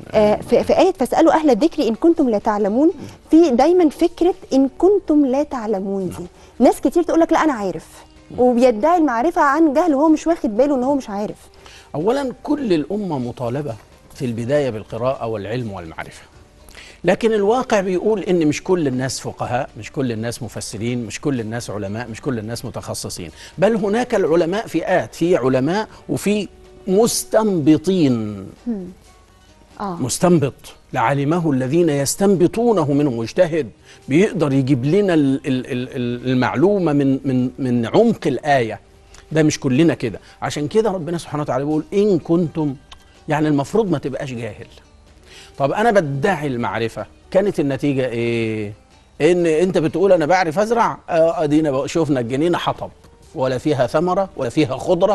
آه في, في ايه فاسالوا اهل الذكر ان كنتم لا تعلمون في دايما فكره ان كنتم لا تعلمون دي ناس كتير تقول لك لا انا عارف وبيدعي المعرفه عن جهل وهو مش واخد باله ان هو مش عارف اولا كل الامه مطالبه في البدايه بالقراءه والعلم والمعرفه لكن الواقع بيقول ان مش كل الناس فقهاء مش كل الناس مفسرين مش كل الناس علماء مش كل الناس متخصصين بل هناك العلماء فئات في علماء وفي مستنبطين اه مستنبط لعلمه الذين يستنبطونه منه مجتهد بيقدر يجيب لنا ال- ال- ال- ال- المعلومه من من من عمق الايه ده مش كلنا كده عشان كده ربنا سبحانه وتعالى بيقول ان كنتم يعني المفروض ما تبقاش جاهل طب انا بدعي المعرفه كانت النتيجه ايه ان انت بتقول انا بعرف ازرع اه ادينا بقى شفنا الجنينه حطب ولا فيها ثمره ولا فيها خضره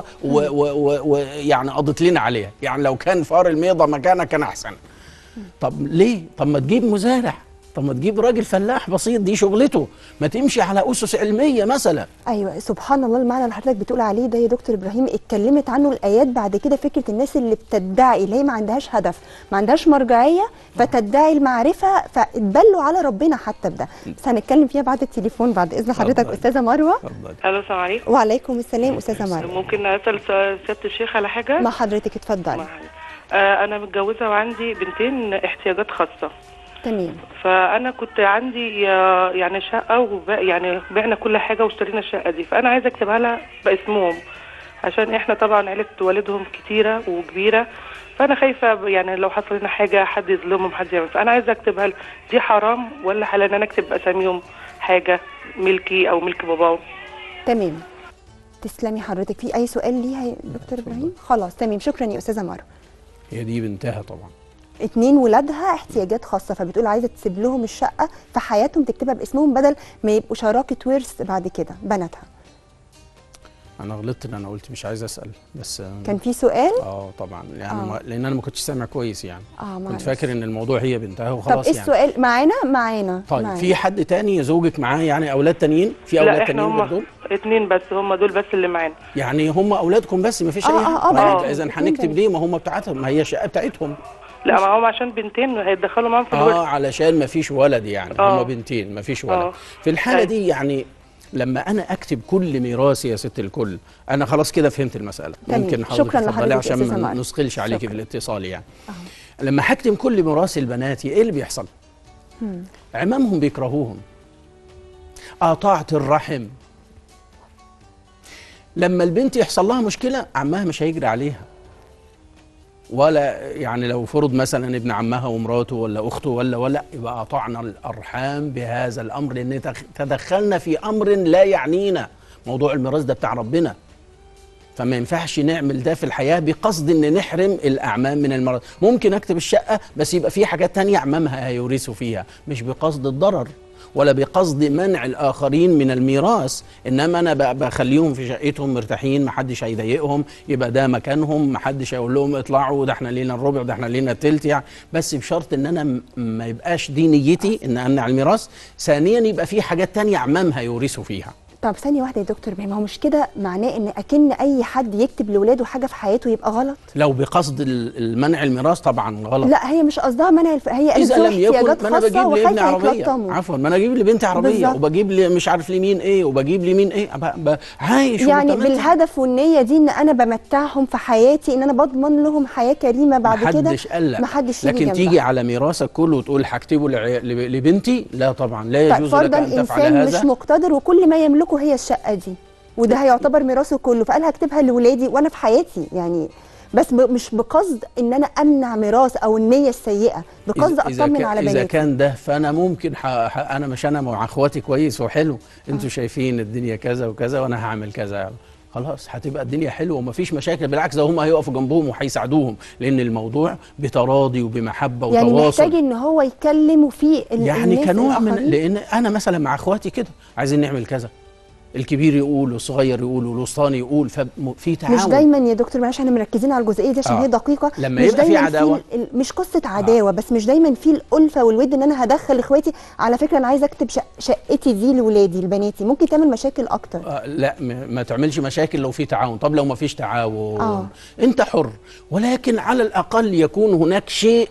ويعني قضت لنا عليها يعني لو كان فار الميضه مكانها كان احسن طب ليه طب ما تجيب مزارع طب ما تجيب راجل فلاح بسيط دي شغلته ما تمشي على اسس علميه مثلا ايوه سبحان الله المعنى اللي حضرتك بتقول عليه ده يا دكتور ابراهيم اتكلمت عنه الايات بعد كده فكره الناس اللي بتدعي اللي هي ما عندهاش هدف ما عندهاش مرجعيه فتدعي المعرفه فاتبلوا على ربنا حتى بده بس هنتكلم فيها بعد التليفون بعد اذن حضرتك اتفضل. استاذه مروه اتفضل الو السلام عليكم وعليكم السلام استاذه مروه ممكن اسال س- سياده الشيخ على حاجه مع حضرتك اتفضلي مع- آه انا متجوزه وعندي بنتين احتياجات خاصه تمام فانا كنت عندي آه، يعني شقه وب... يعني بعنا كل حاجه واشترينا الشقه دي فانا عايزه اكتبها لها باسمهم عشان احنا طبعا عيله والدهم كتيره وكبيره فانا خايفه يعني لو حصل لنا حاجه حد يظلمهم حد يعمل فانا عايزه اكتبها لها دي حرام ولا حلال ان انا اكتب باساميهم حاجه ملكي او ملك باباهم تمام تسلمي حضرتك في اي سؤال ليها يا دكتور ابراهيم خلاص تمام شكرا يا استاذه مروه هي دي بنتها طبعا اتنين ولادها احتياجات خاصه فبتقول عايزه تسيب لهم الشقه في حياتهم تكتبها باسمهم بدل ما يبقوا شراكه ورث بعد كده بناتها انا غلطت ان انا قلت مش عايز اسال بس آه، كان في سؤال اه طبعا يعني آه. ما لان انا ما كنتش سامع كويس يعني اه كنت معلش. فاكر ان الموضوع هي بنتها طب وخلاص ايه يعني السؤال معانا معانا طيب معانا. في حد تاني زوجك معاه يعني اولاد تانيين في اولاد لا احنا تانيين غير هم دول اتنين بس هم دول بس اللي معانا يعني هم اولادكم بس ما فيش آه، اي آه، آه، حاجه بنات. طيب اذا اتنين هنكتب بنات. ليه ما هم بتاعتهم ما هي الشقه بتاعتهم لا ما هم عشان بنتين هيتدخلوا معاهم في اه الورث علشان ما فيش ولد يعني آه. هم بنتين ما فيش ولد آه. في الحاله طيب. دي يعني لما انا اكتب كل ميراثي يا ست الكل انا خلاص كده فهمت المساله تمام. ممكن حضرتك شكراً تفضلي لحضرتك يا عشان أستاذة ما مار. نثقلش عليكي في شكراً. الاتصال يعني لما هكتم كل ميراث البنات ايه اللي بيحصل عمامهم بيكرهوهم قطعت الرحم لما البنت يحصل لها مشكله عمها مش هيجري عليها ولا يعني لو فرض مثلا ابن عمها ومراته ولا اخته ولا ولا يبقى قطعنا الارحام بهذا الامر لان تخ- تدخلنا في امر لا يعنينا موضوع الميراث ده بتاع ربنا فما ينفعش نعمل ده في الحياه بقصد ان نحرم الاعمام من الميراث ممكن اكتب الشقه بس يبقى في حاجات تانية اعمامها هيورثوا فيها مش بقصد الضرر ولا بقصد منع الاخرين من الميراث انما انا ب- بخليهم في شقتهم مرتاحين محدش هيضايقهم يبقى ده مكانهم محدش هيقول لهم اطلعوا ده احنا لينا الربع ده احنا لينا التلت يعني بس بشرط ان انا م- ما يبقاش دي نيتي ان امنع الميراث ثانيا يبقى في حاجات تانية اعمامها يورثوا فيها طب ثانيه واحده يا دكتور ابراهيم هو مش كده معناه ان اكن اي حد يكتب لاولاده حاجه في حياته يبقى غلط لو بقصد ال- المنع الميراث طبعا غلط لا هي مش قصدها منع الف... هي قالت اذا له لم يكن احتياجات ما انا خاصه بجيب لابني وخايفه عربيه يتلطموا عفوا ما انا اجيب لبنتي عربيه بالظبط. وبجيب لي مش عارف لمين ايه وبجيب لمين ايه ب- ب- عايش يعني ومتمتع. بالهدف والنيه دي ان انا بمتعهم في حياتي ان انا بضمن لهم حياه كريمه بعد كده محدش قال لا محدش يجي لكن جنبها. تيجي على ميراثك كله وتقول هكتبه لع- لب- لبنتي لا طبعا لا طيب يجوز لك فرضا ان تفعل انسان هذا مش مقتدر وكل ما يملكه هي الشقه دي وده هيعتبر ميراثه كله فقال هكتبها لاولادي وانا في حياتي يعني بس ب... مش بقصد ان انا امنع ميراث او النيه السيئه بقصد إذا- إذا اطمن كان- على اذا بناتي كان ده فانا ممكن ح... ح... انا مش انا مع اخواتي كويس وحلو انتوا شايفين الدنيا كذا وكذا وانا هعمل كذا خلاص هتبقى الدنيا حلوه ومفيش مشاكل بالعكس ده هم هيقفوا جنبهم وهيساعدوهم لان الموضوع بتراضي وبمحبه يعني وتواصل محتاج ان هو يكلم فيه ال- يعني الناس كنوع من الآخرين. لان انا مثلا مع اخواتي كده عايزين نعمل كذا الكبير يقول والصغير يقول والوسطاني يقول ففي تعاون مش دايما يا دكتور معلش احنا مركزين على الجزئيه دي عشان آه. هي دقيقه لما مش يبقى في دايما عداوة. ال- مش قصه عداوه بس مش دايما في الالفه والود ان انا هدخل اخواتي على فكره انا عايزه اكتب شق- شقتي دي لاولادي لبناتي ممكن تعمل مشاكل اكتر آه لا م- ما تعملش مشاكل لو في تعاون طب لو ما فيش تعاون آه. انت حر ولكن على الاقل يكون هناك شيء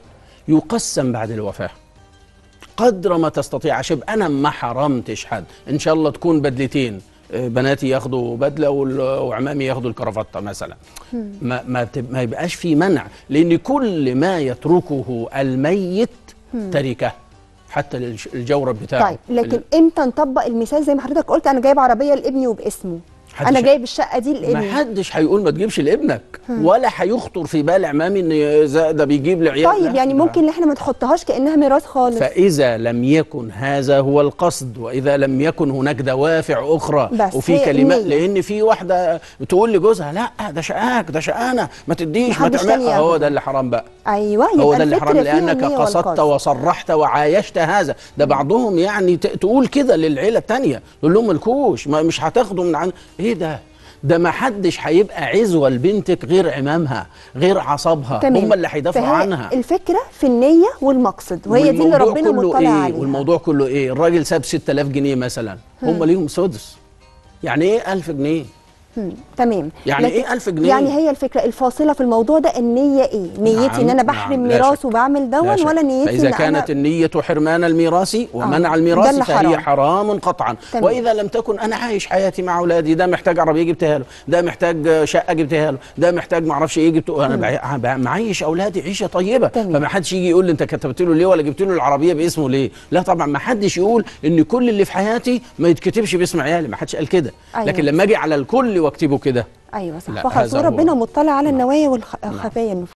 يقسم بعد الوفاه قدر ما تستطيع عشان يبقى انا ما حرمتش حد ان شاء الله تكون بدلتين آه، بناتي ياخدوا بدله وال- وعمامي ياخدوا الكرافته مثلا ما ما, تب- ما يبقاش في منع لان كل ما يتركه الميت تركه حتى الج- الجورب بتاعه طيب لكن امتى نطبق المثال زي ما حضرتك قلت انا جايب عربيه لابني وباسمه محدش- انا جايب الشقه دي ما لابني حدش هيقول ما تجيبش لابنك ولا هيخطر في بال عمامي ان ز- ده بيجيب لعيال طيب لا. يعني ممكن ان احنا ما نحطهاش كانها ميراث خالص فإذا لم يكن هذا هو القصد وإذا لم يكن هناك دوافع أخرى بس وفي هي كلمات النية. لأن في واحدة تقول لجوزها لا ده شقاك ده شقانا ما تديش ما محدش تعمل تاني هو ياخده. ده اللي حرام بقى ايوه يبقى هو ده اللي الفكرة حرام فيها لأنك النية قصدت والقصد. وصرحت وعايشت هذا ده بعضهم يعني ت- تقول كده للعيلة التانية تقول لهم الكوش ما مش هتاخدوا من عن إيه ده ده ما حدش هيبقى عزوة لبنتك غير عمامها غير عصابها تمام. هم اللي هيدافعوا فهي نا الفكره في النيه والمقصد وهي دي اللي والموضوع ربنا كله مطلع إيه؟ عليها والموضوع كله ايه الراجل ساب 6000 جنيه مثلا هم ليهم سدس يعني ايه 1000 جنيه مم. تمام يعني لكن- إيه 1000 جنيه؟ يعني هي الفكره الفاصله في الموضوع ده النيه ايه نيتي ان انا بحرم لا ميراث شك. وبعمل لا دون شك. ولا نيتي فإذا ان كانت انا النية حرمان الميراث ومنع ده الميراث اللي فهي حرام. حرام قطعا تمام. وإذا لم تكن أنا عايش حياتي مع أولادي ده محتاج عربية جبتها له ده محتاج شقة جبتها له ده محتاج معرفش إيه جبته أنا بعي- بع- معيش أولادي عيشة طيبة تمام. فما حدش يجي يقول لي أنت كتبت له ليه ولا جبت له العربية باسمه ليه لا طبعا ما حدش يقول إن كل اللي في حياتي ما يتكتبش باسم عيالي ما حدش قال كده أيوة. لكن لما أجي على الكل واكتبه كده ايوه صح لا، فحصول هذا هو. ربنا مطلع على النوايا والخفايا